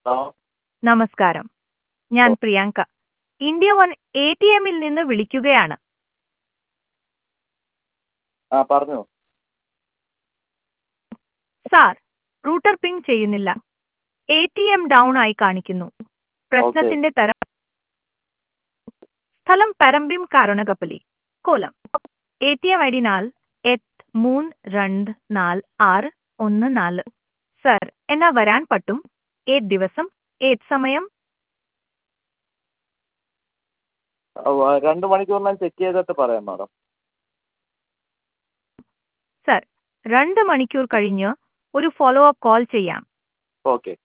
ആ നമസ്കാരം ഞാൻ Priyanka India one A T എമ്മിൽ നിന്ന് വിളിക്കുകയാണ് ആ പറഞ്ഞോ സാർ റൂട്ടർ പിങ് ചെയ്യുന്നില്ല എ ടി എം ഡൗൺ ആയി കാണിക്കുന്നു പ്രശ്നത്തിന്റെ തരം സ്ഥലം പരമ്പിം കാരണകപ്പലി കോലം A T M I D നാൽ എട്ട് മൂന്ന് രണ്ട് നാല് ആറ് ഒന്ന് നാല് സർ എന്നാ വരാൻ പറ്റും ഏത് ദിവസം ഏത് സമയം ആ, വ- രണ്ട് മണിക്കൂറിനകം ചെക്ക് ചെയ്തിട്ട് പറയാം മാഡം സർ രണ്ട് മണിക്കൂർ കഴിഞ്ഞ് ഒരു ഫോളോ അപ്പ് കോൾ ചെയ്യാം ഓക്കെ